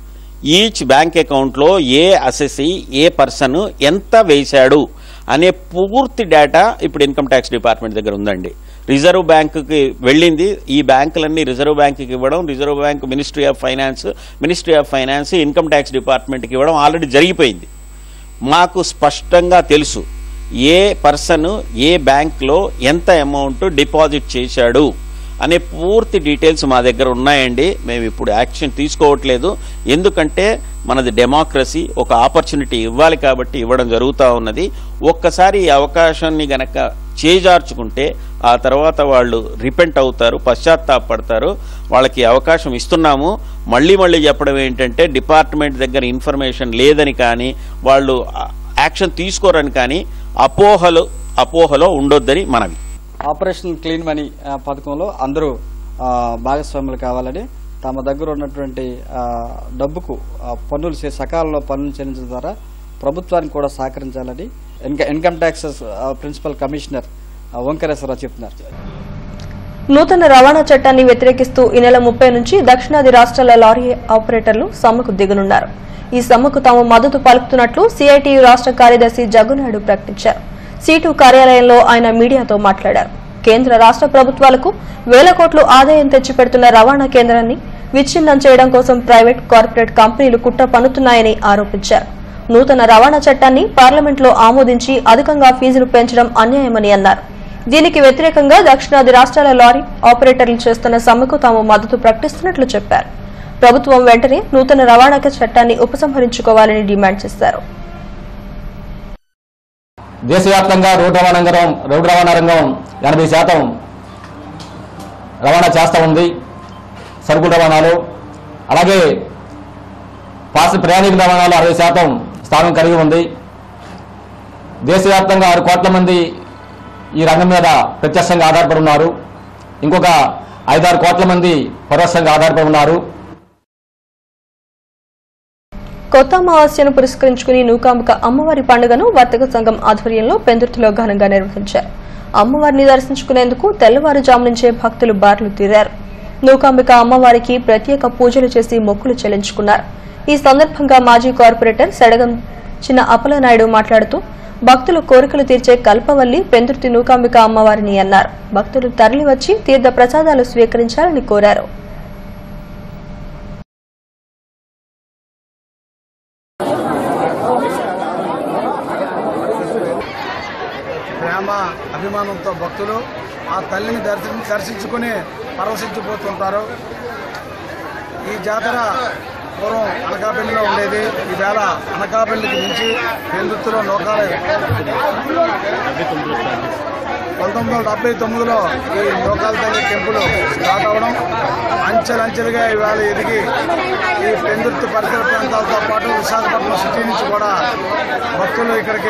Speaker 4: ఈచ్ బ్యాంక్ అకౌంట్లో ఏ అసెసీ ఏ పర్సన్ ఎంత వేశాడు అనే పూర్తి డేటా ఇప్పుడు ఇన్కమ్ ట్యాక్స్ డిపార్ట్మెంట్ దగ్గర ఉందండి రిజర్వ్ బ్యాంకుకి వెళ్ళింది ఈ బ్యాంకులన్నీ రిజర్వ్ బ్యాంకుకి ఇవ్వడం reserve bank ministry of finance ministry of finance income tax డిపార్ట్మెంట్కి ఇవ్వడం ఆల్రెడీ జరిగిపోయింది మాకు స్పష్టంగా తెలుసు ఏ పర్సన్ ఏ బ్యాంక్లో ఎంత అమౌంట్ డిపాజిట్ చేశాడు అనే పూర్తి డీటెయిల్స్ మా దగ్గర ఉన్నాయండి మేము ఇప్పుడు యాక్షన్ తీసుకోవట్లేదు ఎందుకంటే మనది డెమోక్రసీ ఒక ఆపర్చునిటీ ఇవ్వాలి కాబట్టి ఇవ్వడం జరుగుతూ ఉన్నది ఒక్కసారి ఈ అవకాశాన్ని గనక చేజార్చుకుంటే ఆ తర్వాత వాళ్ళు రిపెంట్ అవుతారు పశ్చాత్తాపడతారు వాళ్ళకి అవకాశం ఇస్తున్నాము మళ్ళీ మళ్ళీ చెప్పడం ఏంటంటే డిపార్ట్మెంట్ దగ్గర ఇన్ఫర్మేషన్ లేదని కానీ వాళ్ళు ఆ- యాక్షన్ తీసుకోరని కానీ అపోహలు అపోహలో ఉండొద్దని మనవి
Speaker 3: ఆపరేషన్ క్లీన్ మనీ ఆ, పథకంలో అందరూ ఆ, భాగస్వాములు కావాలని తమ దగ్గర ఉన్నటువంటి ఆ, డబ్బుకు ఆ, పన్నులు చే- సకాలంలో పన్నులు చెల్లించడం ద్వారా ప్రభుత్వానికి కూడా సహకరించాలని ఇన్క- ఇన్కమ్ ట్యాక్సెస్ ఆ, ప్రిన్సిపల్ కమిషనర్ ఆ, ఓంకారేశ్వరరావు చెప్తున్నారు
Speaker 1: నూతన రవాణా చట్టాన్ని వ్యతిరేకిస్తూ ఈ నెల ముప్పై నుంచి దక్షిణాది రాష్ట్రాల లారీ ఆపరేటర్లు సమ్మెకు దిగనున్నారు ఈ సమ్మెకు తాము మద్దతు పలుకుతున్నట్లు సిఐటియు రాష్ట్ర కార్యదర్శి జగ్గునాయుడు ప్రకటించారు సీటు కార్యాలయంలో ఆయన మీడియాతో మాట్లాడారు కేంద్ర రాష్ట్ర ప్రభుత్వాలకు వేల కోట్లు ఆదాయం తెచ్చిపెడుతున్న రవాణా కేంద్రాన్ని విచ్ఛిన్నం చేయడం కోసం ప్రైవేట్ కార్పొరేట్ కంపెనీలు కుట్ర పన్నుతున్నాయని ఆరోపించారు నూతన రవాణా చట్టాన్ని పార్లమెంట్లో ఆమోదించి అధికంగా ఫీజులు పెంచడం అన్యాయమని అన్నారు దీనికి వ్యతిరేకంగా దక్షిణాది రాష్ట్రాల లారీ ఆపరేటర్లు చేస్తున్న సమ్మెకు తాము మద్దతు ప్రకటిస్తున్నట్లు చెప్పారు ప్రభుత్వం వెంటనే నూతన రవాణా చట్టాన్ని ఉపసంహరించుకోవాలని డిమాండ్ చేశారు
Speaker 5: దేశవ్యాప్తంగా రోడ్డు రవాణా రంగం రోడ్డు రవాణా రంగం ఎనభై శాతం రవాణా చేస్తూ ఉంది సరుకుల రవాణాలో అలాగే పాస్ ప్రయాణికుల రవాణాలో అరవై శాతం స్థానం కలిగి ఉంది దేశవ్యాప్తంగా ఆరు కోట్ల మంది ఈ రంగం మీద ప్రత్యక్షంగా ఆధారపడి ఉన్నారు ఇంకొక ఐదారు కోట్ల మంది పరోక్షంగా ఆధారపడి ఉన్నారు
Speaker 1: కొత్త అమావాస్యను పురస్కరించుకుని నూకాంబిక అమ్మవారి పండుగను వర్తక సంఘం ఆధ్వర్యంలో పెందుర్తిలో ఘనంగా నిర్వహించారు అమ్మవారిని దర్శించుకునేందుకు తెల్లవారుజాము నుంచే భక్తులు బార్లు తీరారు నూకాంబిక అమ్మవారికి ప్రత్యేక పూజలు చేసి మొక్కులు చెల్లించుకున్నారు ఈ సందర్భంగా మాజీ కార్పొరేటర్ సెడగం చిన్న అప్పలనాయుడు మాట్లాడుతూ భక్తుల కోరికలు తీర్చే కల్పవల్లి పెందుర్తి నూకాంబిక అమ్మవారిని అన్నారు భక్తులు తరలివచ్చి తీర్థ ప్రసాదాలు స్వీకరించాలని కోరారు
Speaker 6: ప్రేమ అభిమానంతో భక్తులు ఆ తల్లిని దర్శి దర్శించుకుని పరవశించిపోతుంటారు ఈ జాతర పూర్వం అనకాపల్లిలో ఉండేది ఈవేళ అనకాపల్లికి మించి పెందుత్తులో లోకాల పంతొమ్మిది వందల డెబ్బై తొమ్మిదిలో ఈ లోకాల తల్లి టెంపుల్ స్టార్ట్ అవడం అంచెలంచెలుగా ఇవాళ ఎదిగి ఈ పెందుర్తి పరిసర ప్రాంతాలతో పాటు విశాఖపట్నం సిటీ నుంచి కూడా భక్తులు ఇక్కడికి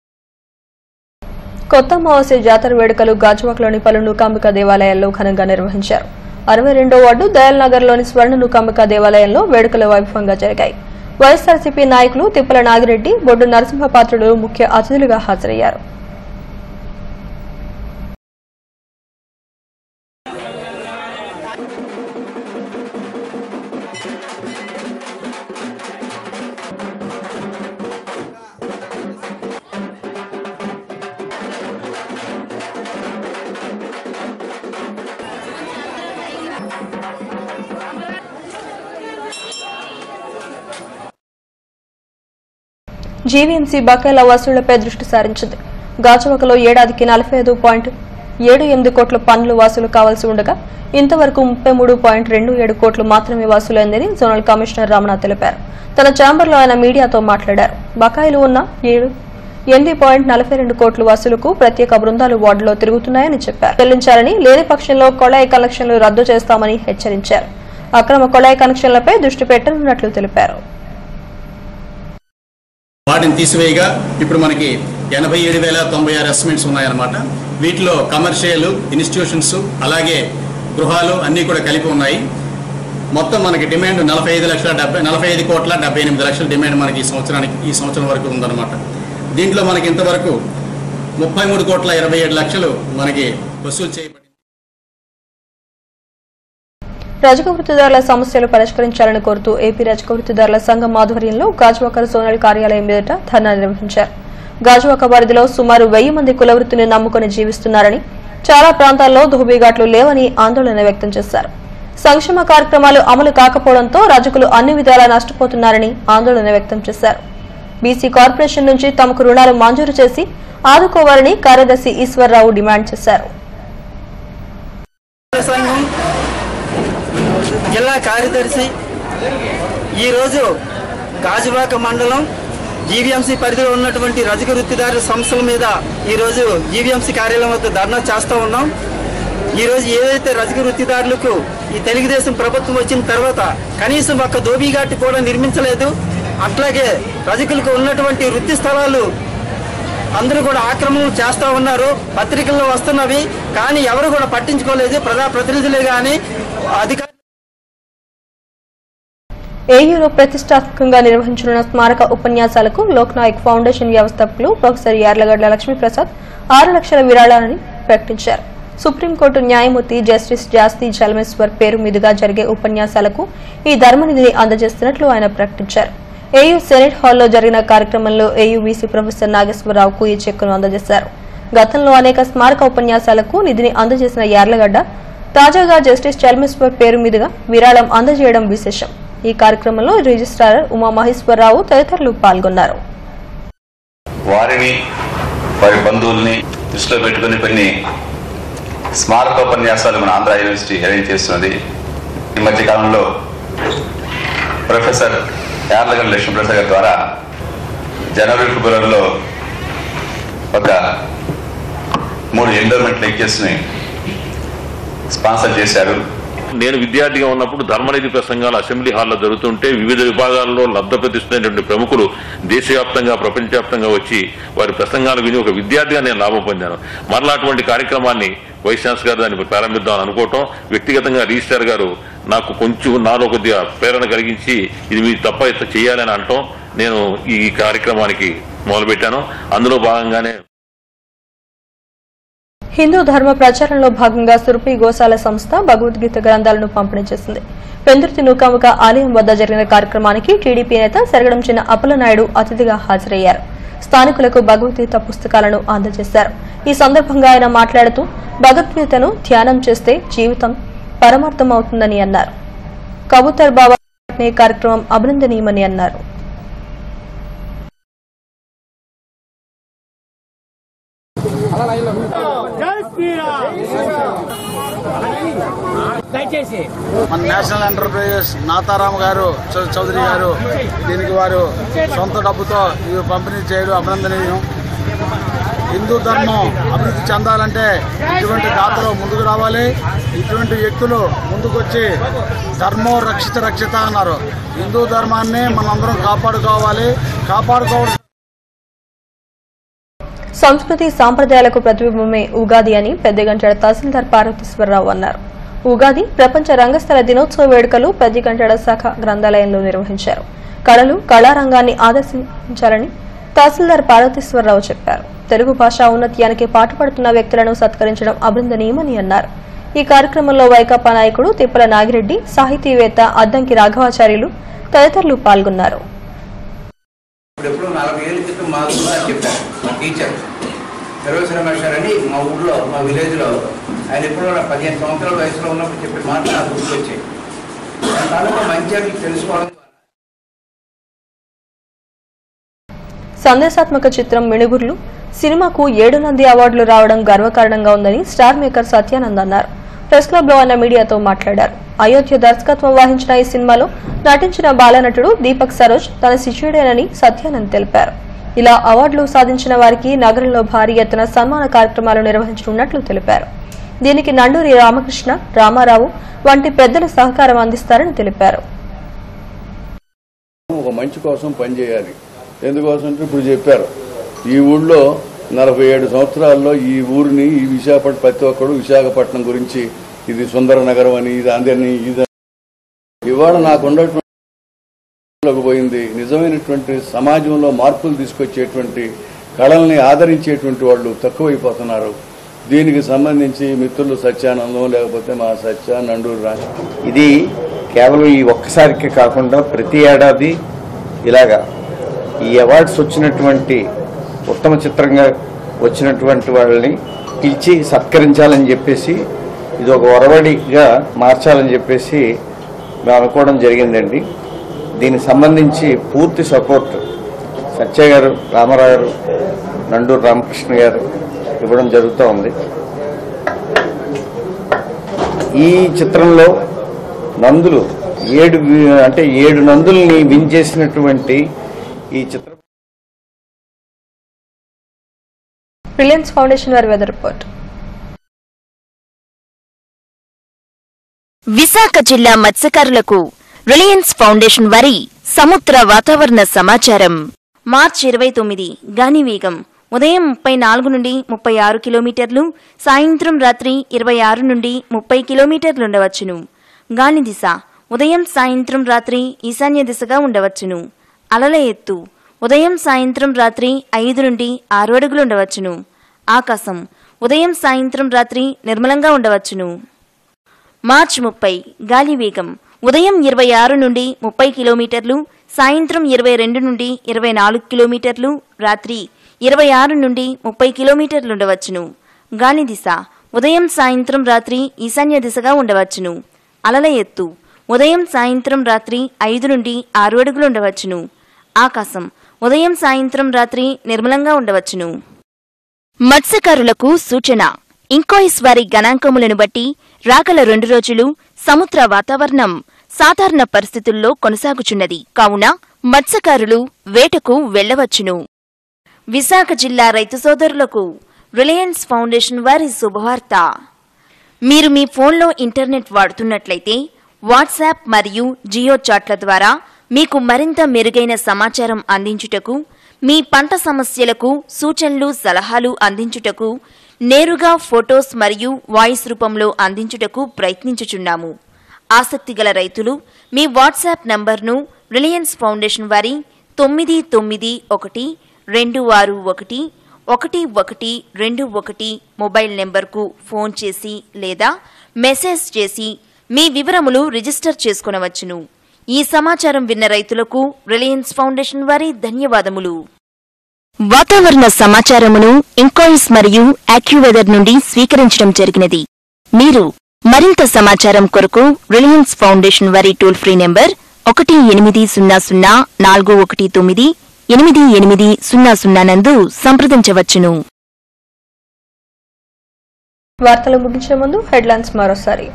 Speaker 1: కొత్త అమావాస్య జాతర వేడుకలు గాజువాకలోని పలు నూకాంబిక దేవాలయాల్లో ఘనంగా నిర్వహించారు అరవై రెండో వార్డు దయాల్ నగర్ లోని స్వర్ణ నూకాంబిక దేవాలయంలో వేడుకలు వైభవంగా జరిగాయి వైఎస్ఆర్సీపీ నాయకులు తిప్పల నాగిరెడ్డి బొడ్డు నరసింహపాత్రుడు ముఖ్య అతిథులుగా హాజరయ్యారు జీవీఎంసీ బకాయిల వసూళ్లపై దృష్టి సారించింది గాజువాకలో ఏడాదికి నలభై ఐదు పాయింట్ ఏడు ఎనిమిది కోట్ల పన్నులు వసూలు కావాల్సి ఉండగా ఇంతవరకు ముప్పై మూడు పాయింట్ రెండు ఏడు కోట్లు మాత్రమే వసూలైందని జోనల్ కమిషనర్ రమణ తెలిపారు తన ఛాంబర్లో ఆయన మీడియాతో మాట్లాడారు బకాయిలు ఉన్న ఏడు ఎనిమిది పాయింట్ నలభై రెండు కోట్ల వసూలుకు ప్రత్యేక బృందాలు వార్డులో తిరుగుతున్నాయని చెప్పారు చెల్లించాలని లేని పక్షంలో కొళాయి కనెక్షన్లు రద్దు చేస్తామని హెచ్చరించారు అక్రమ కొళాయి కనెక్షన్లపై దృష్టి పెట్టనున్నట్లు తెలిపారు
Speaker 7: వాటిని తీసివేయగా ఇప్పుడు మనకి ఎనభై ఏడు వేల తొంభై ఆరు ఎస్టిమేట్స్ ఉన్నాయన్నమాట వీటిలో కమర్షియల్ ఇన్స్టిట్యూషన్స్ అలాగే గృహాలు అన్నీ కూడా కలిపి ఉన్నాయి మొత్తం మనకి డిమాండ్ నలభై ఐదు లక్షల డెబ్బై నలభై ఐదు కోట్ల డెబ్బై ఎనిమిది లక్షల డిమాండ్ మనకి ఈ సంవత్సరానికి ఈ సంవత్సరం వరకు ఉందన్నమాట దీంట్లో మనకి ఇంతవరకు ముప్పై మూడు కోట్ల ఇరవై ఏడు లక్షలు మనకి వసూలు చేయబడింది
Speaker 1: రజక వృత్తిదారుల సమస్యలు పరిష్కరించాలని కోరుతూ ఏపీ రజక వృత్తిదారుల సంఘం ఆధ్వర్యంలో గాజువాక జోనల్ కార్యాలయం ఎదుట ధర్నా నిర్వహించారు గాజువాక పరిధిలో సుమారు వెయ్యి మంది కుల వృత్తిని నమ్ముకుని జీవిస్తున్నారని చాలా ప్రాంతాల్లో ధోబీఘాట్లు లేవని ఆందోళన వ్యక్తం చేశారు సంక్షేమ కార్యక్రమాలు అమలు కాకపోవడంతో రజకులు అన్ని విధాలా నష్టపోతున్నారని ఆందోళన వ్యక్తం చేశారు బీసీ కార్పొరేషన్ నుంచి తమకు రుణాలు మంజూరు చేసి ఆదుకోవాలని కార్యదర్శి ఈశ్వర్రావు డిమాండ్ చేశారు
Speaker 8: సంఘం జిల్లా కార్యదర్శి ఈరోజు గాజువాక మండలం జీవీఎంసీ పరిధిలో ఉన్నటువంటి రజక వృత్తిదారుల సంస్థల మీద ఈరోజు జీవీఎంసీ కార్యాలయం వద్ద ధర్నా చేస్తూ ఉన్నాం ఈరోజు ఏదైతే రజక వృత్తిదారులకు ఈ తెలుగుదేశం ప్రభుత్వం వచ్చిన తర్వాత కనీసం ఒక్క దోబీఘాట్ కూడా నిర్మించలేదు అట్లాగే రజకులకు ఉన్నటువంటి వృత్తి స్థలాలు అందరూ కూడా ఆక్రమణలు చేస్తూ ఉన్నారు పత్రికల్లో వస్తున్నవి కానీ ఎవరు కూడా పట్టించుకోలేదు ప్రజా ప్రతినిధులే కానీ అధికారులు
Speaker 1: ఏయూలో ప్రతిష్టాత్మకంగా నిర్వహించనున్న స్మారక ఉపన్యాసాలకు లోక్నాయక్ ఫౌండేషన్ వ్యవస్థాపకులు ప్రొఫెసర్ యార్లగడ్డ లక్ష్మీప్రసాద్ ఆరు లక్షల విరాళాలని ప్రకటించారు సుప్రీంకోర్టు న్యాయమూర్తి జస్టిస్ జాస్తి జలమేశ్వర్ పేరు మీదుగా జరిగే ఉపన్యాసాలకు ఈ ధర్మనిధిని అందజేస్తున్నట్లు ఆయన ప్రకటించారు ఏయూ సెనెట్ హాల్లో జరిగిన కార్యక్రమంలో ఏయూ వీసీ ప్రొఫెసర్ నాగేశ్వరరావుకు ఈ చెక్కును అందజేశారు గతంలో అనేక స్మారక ఉపన్యాసాలకు నిధిని అందజేసిన యార్లగడ్డ తాజాగా జస్టిస్ చల్మేశ్వర్ పేరు మీదుగా విరాళం అందజేయడం విశేషం ఈ కార్యక్రమంలో రిజిస్ట్రార్ ఉమామహేశ్వరరావు తదితరులు పాల్గొన్నారు
Speaker 9: వారిని వారి బంధువుల్ని దృష్టిలో పెట్టుకుని కొన్ని స్మారకోపన్యాసాలు మన ఆంధ్ర యూనివర్సిటీ అరేంజ్ చేస్తున్నది ఈ మధ్య కాలంలో ప్రొఫెసర్ యార్లగల్ లక్ష్మీప్రసాద్ గారి ద్వారా జనవరి ఫిబ్రవరిలో ఒక మూడు ఎండోమెంట్ లెక్చర్స్ని స్పాన్సర్ చేశారు
Speaker 10: నేను విద్యార్థిగా ఉన్నప్పుడు ధర్మనిధి ప్రసంగాలు అసెంబ్లీ హాల్లో జరుగుతుంటే వివిధ విభాగాల్లో లబ్ధ ప్రతిష్ఠినటువంటి ప్రముఖులు దేశవ్యాప్తంగా ప్రపంచవ్యాప్తంగా వచ్చి వారి ప్రసంగాలు విని ఒక విద్యార్థిగా నేను లాభం పొందాను మరలా అటువంటి కార్యక్రమాన్ని వైస్ ఛాన్సలర్ గారు దాన్ని ప్రారంభిద్దాం అనుకోవటం వ్యక్తిగతంగా రిజిస్టర్ గారు నాకు కొంచెం నాలో కొద్దిగా ప్రేరణ కలిగించి ఇది మీరు తప్ప ఇట్లా చేయాలని అనటం నేను ఈ కార్యక్రమానికి మొదలుపెట్టాను అందులో భాగంగానే
Speaker 1: హిందూ ధర్మ ప్రచారంలో భాగంగా సురపి గోశాల సంస్థ భగవద్గీత గ్రంథాలను పంపిణీ చేసింది పెందుర్తి నూకాముక ఆలయం వద్ద జరిగిన కార్యక్రమానికి టీడీపీ నేత సెరగడం చిన్న అప్పలనాయుడు అతిథిగా హాజరయ్యారు స్థానికులకు భగవద్గీత పుస్తకాలను అందజేశారు ఈ సందర్భంగా ఆయన మాట్లాడుతూ భగవద్గీతను ధ్యానం చేస్తే జీవితం పరమార్థమవుతుందని అన్నారు కబూతర్ బాబా ఈ కార్యక్రమం అభినందనీయమని అన్నారు
Speaker 6: మన నేషనల్ ఎంటర్ప్రైజెస్ నాతారాం గారు చౌ- చౌదరి గారు దీనికి వారు సొంత డబ్బుతో ఇవి పంపిణీ చేయడం అభినందనీయం హిందూ ధర్మం అభివృద్ధి చెందాలంటే ఇటువంటి దాతలు ముందుకు రావాలి ఇటువంటి వ్యక్తులు ముందుకొచ్చి ధర్మం రక్షిత రక్షిత అన్నారు హిందూ ధర్మాన్ని మనందరం కాపాడుకోవాలి కాపాడుకోవాలి
Speaker 1: సంస్కృతి సాంప్రదాయాలకు ప్రతిబింబమే ఉగాది అని పెద్దగంటాడ తహసీల్దార్ పార్వతీశ్వరరావు అన్నారు ఉగాది ప్రపంచ రంగస్థల దినోత్సవ వేడుకలు పెద్దగంటాడ శాఖ గ్రంథాలయంలో నిర్వహించారు కళలు కళారంగాన్ని ఆదర్శించాలని తహసీల్దార్ పార్వతీశ్వరరావు చెప్పారు తెలుగు భాష ఔన్నత్యానికి పాటుపడుతున్న వ్యక్తులను సత్కరించడం అభినందనీయమని అన్నారు ఈ కార్యక్రమంలో వైకాపా నాయకుడు తిప్పల నాగిరెడ్డి సాహితీవేత్త అద్దంకి రాఘవాచార్యులు తదితరులు పాల్గొన్నారు
Speaker 11: ఇప్పుడు ఎప్పుడు నలభై ఏళ్ళ క్రితం మా గురువు చెప్పారు మా టీచర్ సర్వేశ్వర మాస్టర్ అని మా ఊర్లో మా విలేజ్లో ఆయన ఎప్పుడు పదిహేను సంవత్సరాల వయసులో ఉన్నప్పుడు చెప్పిన మాట నాకు గుర్తొచ్చాయి దాని తాలూకా మంచి అవి తెలుసుకోవడం
Speaker 1: సందేశాత్మక చిత్రం మిణుగుర్లు సినిమాకు ఏడు నంది అవార్డులు రావడం గర్వకారణంగా ఉందని స్టార్ మేకర్ సత్యానంద్ అన్నారు ప్రెస్ క్లబ్ లో ఆయన మీడియాతో మాట్లాడారు అయోధ్య దర్శకత్వం వహించిన ఈ సినిమాలో నటించిన బాలనటుడు దీపక్ సరోజ్ తన శిష్యుడేనని సత్యానంద్ తెలిపారు ఇలా అవార్డులు సాధించిన వారికి నగరంలో భారీ ఎత్తున సన్మాన కార్యక్రమాలు నిర్వహించనున్నట్లు తెలిపారు దీనికి నండూరి రామకృష్ణ రామారావు వంటి పెద్దలు సహకారం అందిస్తారని తెలిపారు
Speaker 12: ఒక మంచి కోసం పనిచేయాలి ఎందుకోసం అంటే ఇప్పుడు చెప్పారు ఈ ఊళ్ళో నలభై ఏడు సంవత్సరాల్లో ఈ ఊరిని ఈ విశాఖపట్నం ప్రతి ఒక్కడు విశాఖపట్నం గురించి ఇది సుందర నగరం అని ఇది అందరినీ ఇది ఇవాళ నాకు ఉన్నటువంటి పోయింది నిజమైనటువంటి సమాజంలో మార్పులు తీసుకొచ్చేటువంటి కళల్ని ఆదరించేటువంటి వాళ్ళు తక్కువైపోతున్నారు దీనికి సంబంధించి మిత్రులు సత్యానందం లేకపోతే మా సత్య నండూరు రా
Speaker 13: ఇది కేవలం ఈ ఒక్కసారికి కాకుండా ప్రతి ఏడాది ఇలాగా ఈ అవార్డ్స్ వచ్చినటువంటి ఉత్తమ చిత్రంగా వచ్చినటువంటి వాళ్ళని పిలిచి సత్కరించాలని చెప్పేసి ఇది ఒక ఒరవడిగా మార్చాలని చెప్పేసి మేము అనుకోవడం జరిగిందండి దీనికి సంబంధించి పూర్తి సపోర్ట్ సత్య గారు రామారావు గారు నండూరు రామకృష్ణ గారు ఇవ్వడం జరుగుతూ ఉంది ఈ చిత్రంలో నందులు ఏడు వి- అంటే ఏడు నందుల్ని విన్ చేసినటువంటి ఈ చిత్రం
Speaker 1: రిలయన్స్ ఫౌండేషన్ వారి వెదర్ రిపోర్ట్
Speaker 14: విశాఖ జిల్లా మత్స్యకారులకు రిలయన్స్ ఫౌండేషన్ వారి సముద్ర వాతావరణ సమాచారం మార్చి ఇరవై తొమ్మిది గానివేగం ఉదయం ముప్పై నాలుగు నుండి ముప్పై ఆరు కిలోమీటర్లు సాయంత్రం రాత్రి ఇరవై ఆరు నుండి ముప్పై కిలోమీటర్లు ఉండవచ్చును గాలి దిశ ఉదయం సాయంత్రం రాత్రి ఈశాన్య దిశగా ఉండవచ్చును అలల ఎత్తు ఉదయం సాయంత్రం రాత్రి ఐదు నుండి ఆరు అడుగులు ఉండవచ్చును ఆకాశం ఉదయం సాయంత్రం రాత్రి నిర్మలంగా ఉండవచ్చును మార్చి ముప్పై గాలి వేగం ఉదయం ఇరవై ఆరు నుండి ముప్పై కిలోమీటర్లు సాయంత్రం ఇరవై రెండు నుండి ఇరవై నాలుగు కిలోమీటర్లు రాత్రి ఇరవై ఆరు నుండి ముప్పై కిలోమీటర్లు ఉండవచ్చును గాలి దిశ ఉదయం సాయంత్రం రాత్రి ఈశాన్య దిశగా ఉండవచ్చును అలల ఎత్తు ఉదయం సాయంత్రం రాత్రి ఐదు నుండి ఆరు అడుగులు ఉండవచ్చును ఆకాశం ఉదయం సాయంత్రం రాత్రి నిర్మలంగా ఉండవచ్చును మత్స్యకారులకు సూచన ఇంకోయిస్ వారి గణాంకములను బట్టి రాగల రెండు రోజులు సముద్ర వాతావరణం సాధారణ పరిస్థితుల్లో కొనసాగుచున్నది కావున మత్స్యకారులు వేటకు వెళ్లవచ్చును విశాఖ జిల్లా రైతు సోదరులకు రిలయన్స్ ఫౌండేషన్ వారి శుభవార్త మీరు మీ ఫోన్లో ఇంటర్నెట్ వాడుతున్నట్లయితే వాట్సాప్ మరియు జియో చాట్ల ద్వారా మీకు మరింత మెరుగైన సమాచారం అందించుటకు మీ పంట సమస్యలకు సూచనలు సలహాలు అందించుటకు నేరుగా ఫొటోస్ మరియు వాయిస్ రూపంలో అందించుటకు ప్రయత్నించుచున్నాము ఆసక్తిగల రైతులు మీ వాట్సాప్ నంబర్ను రిలయన్స్ ఫౌండేషన్ వారి తొమ్మిది తొమ్మిది ఒకటి రెండు ఆరు ఒకటి ఒకటి ఒకటి రెండు ఒకటి మొబైల్ నెంబర్కు ఫోన్ చేసి లేదా మెసేజ్ చేసి మీ వివరములు రిజిస్టర్ చేసుకొనవచ్చును ఈ సమాచారం విన్న రైతులకు రిలయన్స్ ఫౌండేషన్ వారి ధన్యవాదములు వాతావరణ సమాచారమును ఇంకోయిస్ మరియు యాక్యువెదర్ నుండి స్వీకరించడం జరిగినది మీరు మరింత సమాచారం కొరకు రిలయన్స్ ఫౌండేషన్ వారి టోల్ ఫ్రీ నెంబర్ ఒకటి ఎనిమిది సున్నా సున్నా నాలుగు ఒకటి తొమ్మిది ఎనిమిది ఎనిమిది సున్నా సున్నా నందు సంప్రదించవచ్చును
Speaker 1: వార్తలు ముగించే ముందు హెడ్లైన్స్ మరోసారి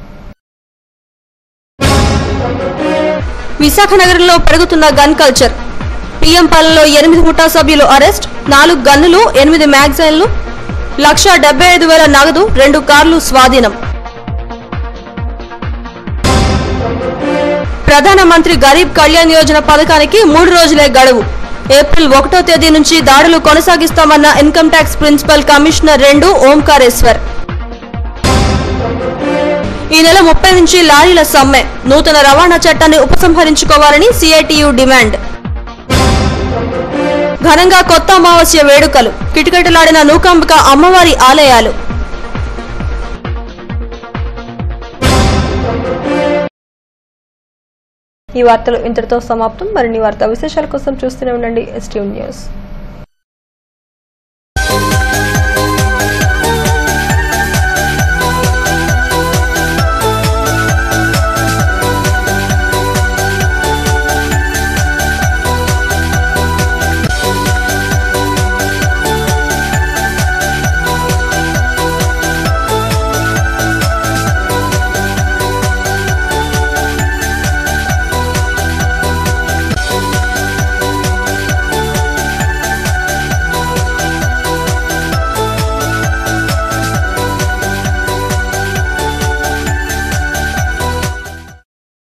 Speaker 1: విశాఖ నగరంలో పెరుగుతున్న గన్ కల్చర్ పీఎం పాలనలో ఎనిమిది ముఠా సభ్యులు అరెస్ట్ నాలుగు గన్నులు ఎనిమిది మ్యాగజైన్లు లక్ష డెబ్బై ఐదు వేల నగదు రెండు కార్లు స్వాధీనం ప్రధానమంత్రి గరీబ్ కళ్యాణ్ యోజన పథకానికి మూడు రోజులే గడువు ఏప్రిల్ ఒకటో తేదీ నుంచి దాడులు కొనసాగిస్తామన్న ఇన్కమ్ ట్యాక్స్ ప్రిన్సిపల్ కమిషనర్ రెండు ఓంకారేశ్వర్ ఈ నెల ముప్పై నుంచి లారీల సమ్మె నూతన రవాణా చట్టాన్ని ఉపసంహరించుకోవాలని సిఐటియు డిమాండ్ ఘనంగా కొత్త అమావాస్య వేడుకలు కిటకిటలాడిన నూకాంబిక అమ్మవారి ఆలయాలు ఈ వార్తలు ఇంతటితో సమాప్తం మరిన్ని వార్తా విశేషాల కోసం చూస్తూనే ఉండండి ఎస్టీవ్ న్యూస్